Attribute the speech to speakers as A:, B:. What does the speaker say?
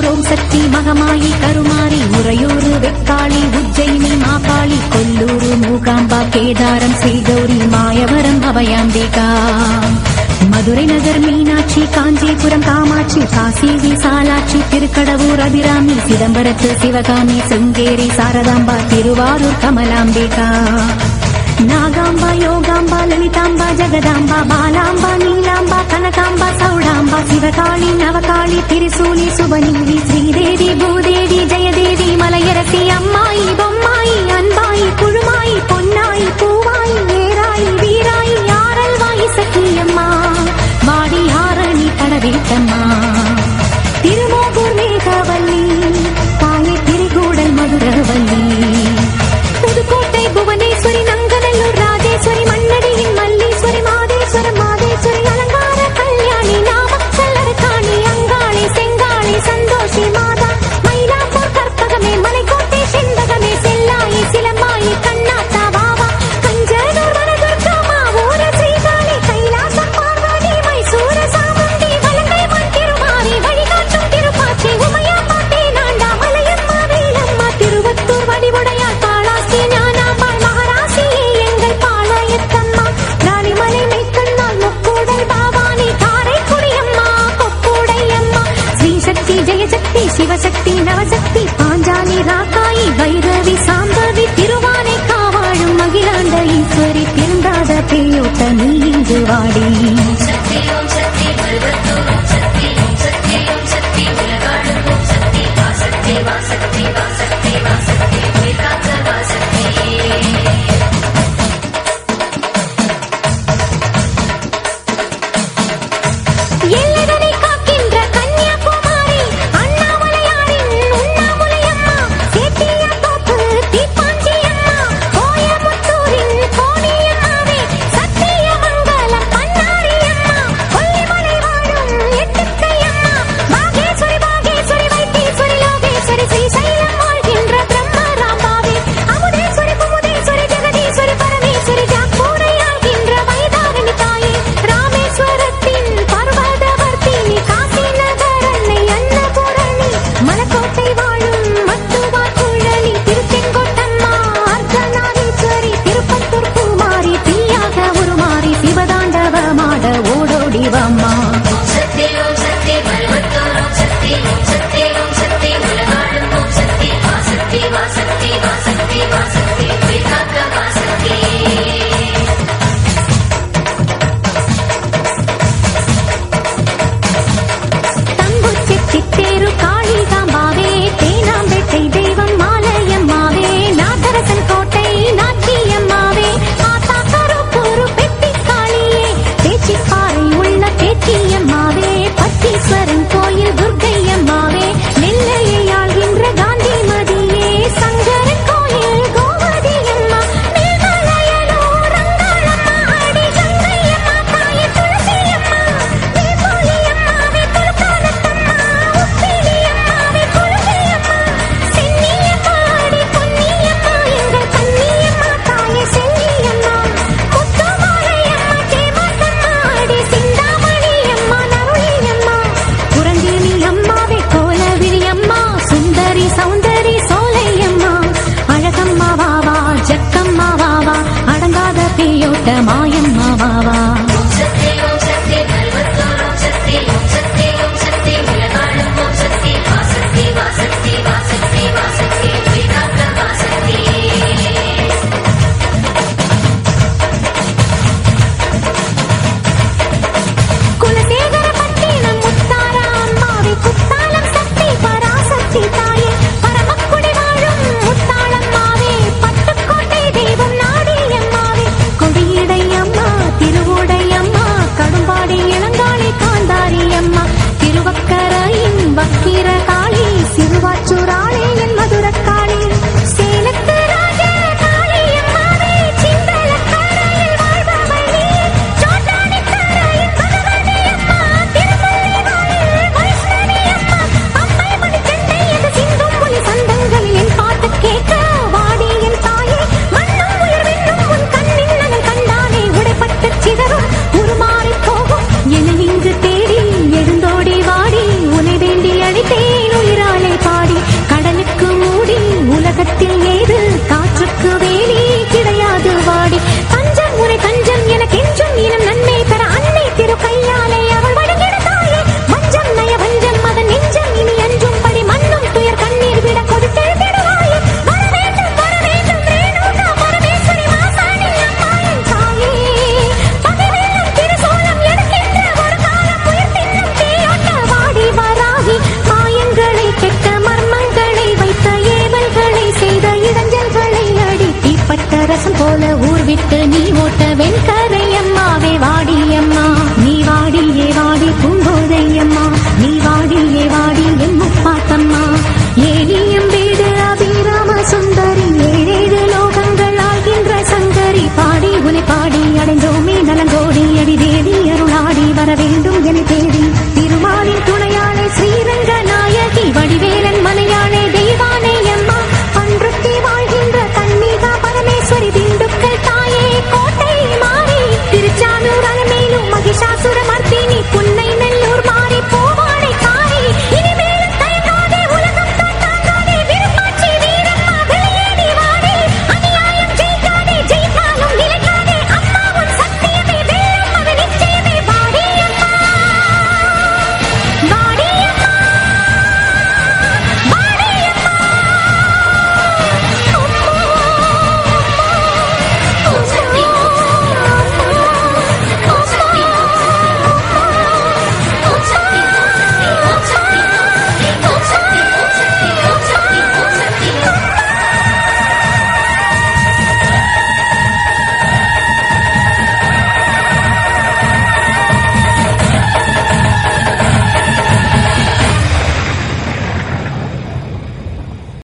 A: திருவாரூர் ஓம் சக்தி மகமாயி கருமாரி உறையூரு வெக்காளி உஜ்ஜயினி மாகாளி கொல்லூரு மூகாம்பா கேதாரம் ஸ்ரீகௌரி மாயவரம் அபயாம்பிகா மதுரை நகர் மீனாட்சி காஞ்சிபுரம் காமாட்சி காசி விசாலாட்சி திருக்கடவூர் அபிராமி சிதம்பரத்து சிவகாமி சிங்கேரி சாரதாம்பா திருவாரூர் கமலாம்பிகா நாகாம்பா யோகாம்பா லலிதாம்பா ஜெகதாம்பா பாலாம்பா நீலாம்பா கனகாம்பா சௌடாம்பா சிவகாளி நவகாளி திரிசூலி சுபநீதி ஸ்ரீதேவி பூதேவி ஜெயதேவி மலையரசி அம்மாயி பொம்மாயி அன்பாயி குழுமாயி பொன்னாயி பூவாயி ஏராயி வீராயி யாரல்வாயி சக்கியம்மா வாடி யாரணி படவேட்டம்மா திருமோகூர் மேகவல்லி தாயை திரிகூடல் மதுரவல்லி புதுக்கோட்டை புவனேஸ்வரி நங்கநல்லூர் ராஜேஸ்வரி மண்ணடியின் மல்லீஸ்வரி மாதேஸ்வரம் மாதேஸ்வரி அலங்கார கல்யாணி நாமக்கல் அரக்காணி அங்காளி செங்காளி சந்தோஷி மாதா மயிலாப்பூர் கற்பகமே மலைக்கோட்டை செண்பகமே செல்லாயி சிலம்பாயி கண்ணாத்தா வாவா கஞ்சனூர் வனதுர்கா மாவூர ஸ்ரீகாளி கைலாசம் பார்வதி மைசூர சாமுண்டி வலங்கை மண் திருமாரி வழிகாட்டும் திருப்பாச்சி உமையம்மா தேனாண்டா மலையம்மா வேலம்மா திருவத்தூர் வடிவுடையாள் பாலாசி ஞானாம்பாள் மகாராசியே எங்கள் பாளையத்தம்மா ராணிமலை மெய்க்கண்ணால் முக்கூடல் பாவானி காரைக்குடியம்மா கொக்கூடையம்மா ஸ்ரீசக்தி ஜெயசக்தி சிவசக்தி நவசக்தி பாஞ்சாலி ராக்காயி வைரவி சாம்பவி திருவானை காவாழும் மகிழாண்ட ஈஸ்வரி திருந்தாத பேயோட்ட நீ இங்கு வாடி எல்லைதனை காக்கின்ற கன்னியாகுமரி அண்ணாமலையாரின் உண்ணாமுலையம்மா சேத்தியாத்தோப்பு தீப்பாஞ்சியம்மா கோயமுத்தூரின் கோணியம்மாவே சத்தியமங்கலம் பண்ணாரியம்மா போல